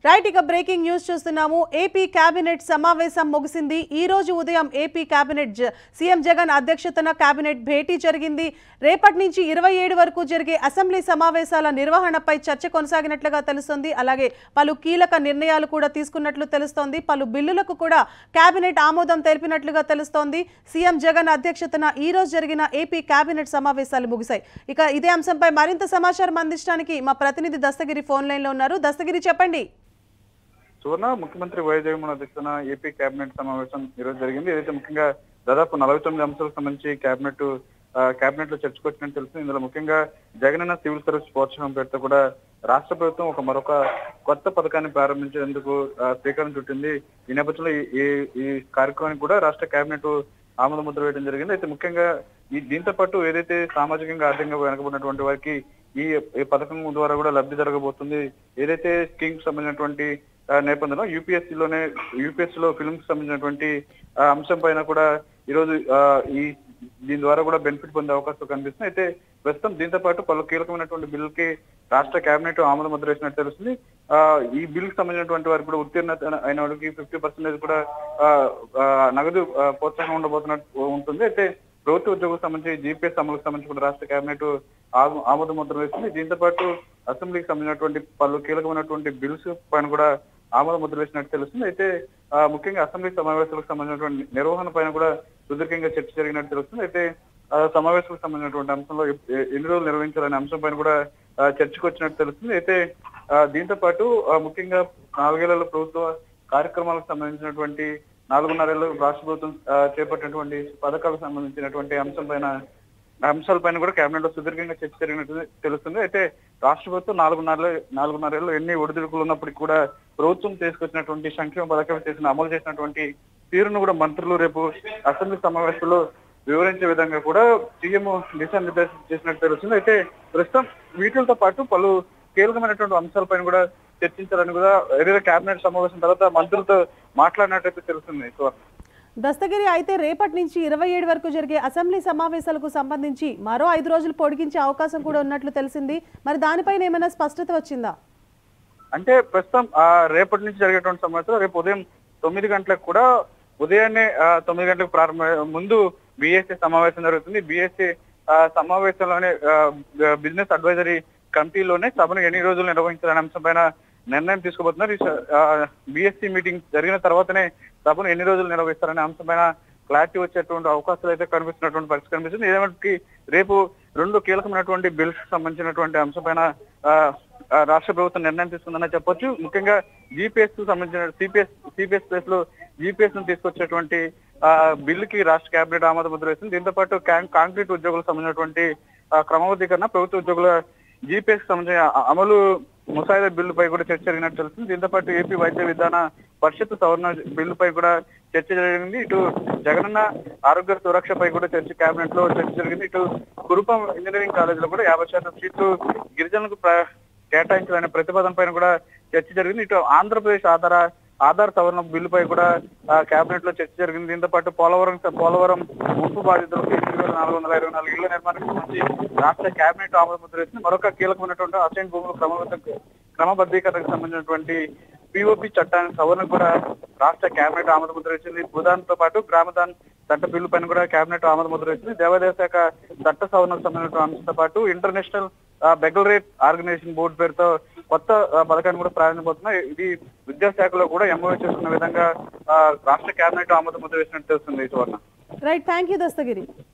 right ఇక breaking news చూస్తున్నాము AP cabinet సమావేశం ముగిసింది ఈ రోజు ఉదయం ఏపీ కేబినెట్ జ- సీఎం జగన్ అధ్యక్షతన కేబినెట్ భేటీ జరిగింది రేపటి నుంచి ఇరవై ఏడు వరకు జరిగే అసెంబ్లీ సమావేశాల నిర్వహణపై చర్చ కొనసాగినట్లుగా తెలుస్తోంది అలాగే పలు కీలక నిర్ణయాలు కూడా తీసుకున్నట్లు తెలుస్తోంది పలు బిల్లులకు కూడా కేబినెట్ ఆమోదం తెలిపినట్లుగా తెలుస్తోంది సీఎం జగన్ అధ్యక్షతన ఈ రోజు జరిగిన ఏపీ కేబినెట్ సమావేశాలు ముగిశాయి ఇక ఇదే అంశంపై మరింత సమాచారం అందించడానికి మా ప్రతినిధి దస్తగిరి ఫోన్ లైన్లో ఉన్నారు దస్తగిరి చెప్పండి సువర్ణ ముఖ్యమంత్రి వైఎస్ జగన్మోహన్ అధ్యక్షతన ఏపీ కేబినెట్ సమావేశం ఈ రోజు జరిగింది ఏదైతే ముఖ్యంగా దాదాపు నలభై తొమ్మిది అంశాలకు సంబంధించి కేబినెట్ కేబినెట్ లో చర్చకు వచ్చినట్టు తెలుస్తుంది ఇందులో ముఖ్యంగా జగనన్న సివిల్ సర్వీస్ ప్రోత్సాహం పేరుతో కూడా రాష్ట్ర ప్రభుత్వం ఒక మరొక కొత్త పథకాన్ని ప్రారంభించేందుకు ఆ, శ్రీకారం చుట్టింది ఈ నేపథ్యంలో ఈ- ఈ ఈ కార్యక్రమానికి కూడా రాష్ట్ర కేబినెట్ ఆమోద ముద్ర వేయడం జరిగింది అయితే ముఖ్యంగా ఈ దీంతో పాటు ఏదైతే సామాజికంగా ఆర్థికంగా వెనకబడినటువంటి వారికి ఈ ఈ పథకం ద్వారా కూడా లబ్ధి జరగబోతుంది ఏదైతే స్కీమ్ సంబంధించినటువంటి ఆ, నేపథ్యంలో యూపీఎస్సీ లోనే యూపీఎస్సీ లో ఫిల్మ్స్ సంబంధించినటువంటి ఆ, అంశం పైన కూడా ఈరోజు ఆ, ఈ దీని ద్వారా కూడా బెనిఫిట్ పొందే అవకాశం కనిపిస్తుంది అయితే ప్రస్తుతం దీంతో పాటు పలు కీలకమైనటువంటి బిల్లుకి రాష్ట్ర కేబినెట్ ఆమోద ముద్ర వేసినట్టు తెలుస్తుంది ఆ, ఈ బిల్ సంబంధించినటువంటి వారికి కూడా ఉత్తీర్ణత అయిన వారికి ఫిఫ్టీ పర్సెంటేజ్ కూడా ఆ, ఆ, నగదు ఆ, ప్రోత్సాహం ఉండబోతున్నట్టు ఉంటుంది అయితే ప్రభుత్వ ఉద్యోగులకు సంబంధించి జీపీఎస్ అమలుకు సంబంధించి కూడా రాష్ట్ర కేబినెట్ ఆమ- ఆమోద ముద్ర వేస్తుంది దీంతో పాటు అసెంబ్లీకి సంబంధించినటువంటి పలు కీలకమైనటువంటి బిల్స్ పైన కూడా ఆమోద ముద్ర వేసినట్టు తెలుస్తుంది అయితే ఆ, ముఖ్యంగా అసెంబ్లీ సమావేశాలకు సంబంధించినటువంటి నిర్వహణ పైన కూడా సుదీర్ఘంగా చర్చ జరిగినట్టు తెలుస్తుంది అయితే ఆ, సమావేశాలకు సంబంధించినటువంటి అంశంలో ఎప్- ఎ- ఎన్ని రోజులు నిర్వహించాలనే అంశం పైన కూడా ఆ, చర్చకు వచ్చినట్టు తెలుస్తుంది అయితే ఆ, దీంతో పాటు ఆ, ముఖ్యంగా నాలుగేళ్ల ప్రభుత్వ కార్యక్రమాలకు సంబంధించినటువంటి నాలుగున్నరేళ్ళు రాష్ట్ర ప్రభుత్వం ఆ, చేపట్టినటువంటి పథకాలకు సంబంధించినటువంటి అంశం పైన అంశాలపైన కూడా కేబినెట్ లో సుదీర్ఘంగా చర్చ జరిగినట్టు తెలుస్తుంది అయితే రాష్ట్ర ప్రభుత్వం నాలుగున్నర నాలుగున్నరేళ్ళు ఎన్ని ఒడిదుడుకులు ఉన్నప్పటికీ కూడా ప్రభుత్వం తీసుకొచ్చినటువంటి సంక్షేమ పథకాలు చేసిన అమలు చేసినటువంటి తీరును కూడా మంత్రులు రేపు అసెంబ్లీ సమావేశంలో వివరించే విధంగా కూడా సీఎం దిశానిర్దేశం చేసినట్టు తెలుస్తుంది అయితే ప్రస్తుతం వీటితో పాటు పలు కీలకమైనటువంటి అంశాలపైన కూడా చర్చించాలని కూడా ఏదైతే కేబినెట్ సమావేశం తర్వాత మంత్రులతో మాట్లాడినట్టయితే తెలుస్తుంది సో దస్తగిరి అయితే రేపటి నుంచి ఇరవై ఏడు వరకు జరిగే అసెంబ్లీ సమావేశాలకు సంబంధించి మరో ఐదు రోజులు పొడిగించే అవకాశం కూడా ఉన్నట్లు తెలిసింది మరి దానిపైన ఏమైనా స్పష్టత వచ్చిందా అంటే ప్రస్తుతం ఆ రేపటి నుంచి జరిగేటువంటి సమావేశం రేపు ఉదయం తొమ్మిది గంటలకు కూడా ఉదయాన్నే ఆ, తొమ్మిది గంటలకు ప్రారంభ ముందు బిఎస్సి సమావేశం జరుగుతుంది బిఎస్సి సమావేశంలోనే బిజినెస్ అడ్వైజరీ కమిటీలోనే సభను ఎన్ని రోజులు నిర్వహించాలనే అంశం పైన నిర్ణయం తీసుకోబోతున్నారు ఈ బిఎస్సి మీటింగ్ జరిగిన తర్వాతనే సభను ఎన్ని రోజులు నిర్వహిస్తారనే అంశం పైన క్లారిటీ వచ్చేటువంటి అవకాశాలు అయితే కనిపిస్తున్నటువంటి పరిస్థితి కనిపిస్తుంది ఏదేమంటే రేపు రెండు కీలకమైనటువంటి బిల్స్ సంబంధించినటువంటి అంశం పైన ఆ, ఆ, రాష్ట్ర ప్రభుత్వం నిర్ణయం తీసుకుందని చెప్పొచ్చు ముఖ్యంగా జీపీఎస్ కు సంబంధించిన సిపిఎస్ సిపిఎస్ ప్లేస్ లో జీపీఎస్ ను తీసుకొచ్చేటువంటి ఆ, బిల్లుకి రాష్ట్ర కేబినెట్ ఆమోద ముద్ర వేసింది దీంతో పాటు కాం- కాంక్రీట్ ఉద్యోగులకు సంబంధించినటువంటి ఆ, క్రమబద్ధీకరణ ప్రభుత్వ ఉద్యోగుల జీపీఎస్ సంబంధించిన అ- అమలు ముసాయిదా బిల్లుపై కూడా చర్చ జరిగినట్టు తెలుస్తుంది దీంతో పాటు ఏపీ వైద్య విధాన పరిషత్ సవరణ బిల్లుపై కూడా చర్చ జరిగింది ఇటు జగనన్న ఆరోగ్య సురక్షపై కూడా చర్చ కేబినెట్ లో చర్చ జరిగింది ఇటు కురుపం ఇంజనీరింగ్ కాలేజీలో కూడా యాభై శాతం సీట్లు గిరిజనులకు ప్ర- కేటాయించాలనే ప్రతిపాదన పైన కూడా చర్చ జరిగింది ఇటు ఆంధ్రప్రదేశ్ ఆధార ఆధార్ సవరణ బిల్లుపై కూడా కేబినెట్ లో చర్చ జరిగింది దీంతో పాటు పోలవరం పోలవరం ముంపు బాధితులకు ఎనిమిది వేల నాలుగు వందల ఇరవై నాలుగు ఇళ్ల నిర్మాణానికి సంబంధించి రాష్ట్ర కేబినెట్ ఆమోద ముద్ర వేసింది మరొక కీలకమైనటువంటి అసైన్ భూముల క్రమబద్ధ క్రమబద్ధీకరణకు సంబంధించినటువంటి పిఓపి చట్టానికి సవరణ కూడా రాష్ట్ర కేబినెట్ ఆమోద ముద్ర వేసింది భూదాన్తో పాటు గ్రామదాన్ చట్ట బిల్లు పైన కూడా కేబినెట్ ఆమోద ముద్ర వేసింది దేవాదాయ శాఖ చట్ట సవరణకు సంబంధించిన అంశంతో పాటు ఇంటర్నేషనల్ బెగలరేట్ ఆర్గనైజేషన్ బోర్డు పేరుతో కొత్త ఆ, పథకాన్ని కూడా ప్రారంభమవుతున్నాయి ఇది విద్యాశాఖలో కూడా ఎంఓఏ చేసుకున్న విధంగా ఆ, రాష్ట్ర కేబినెట్ ఆమోద ముద్ర వేసినట్టు తెలుస్తుంది Suvarna right thank you Dastagiri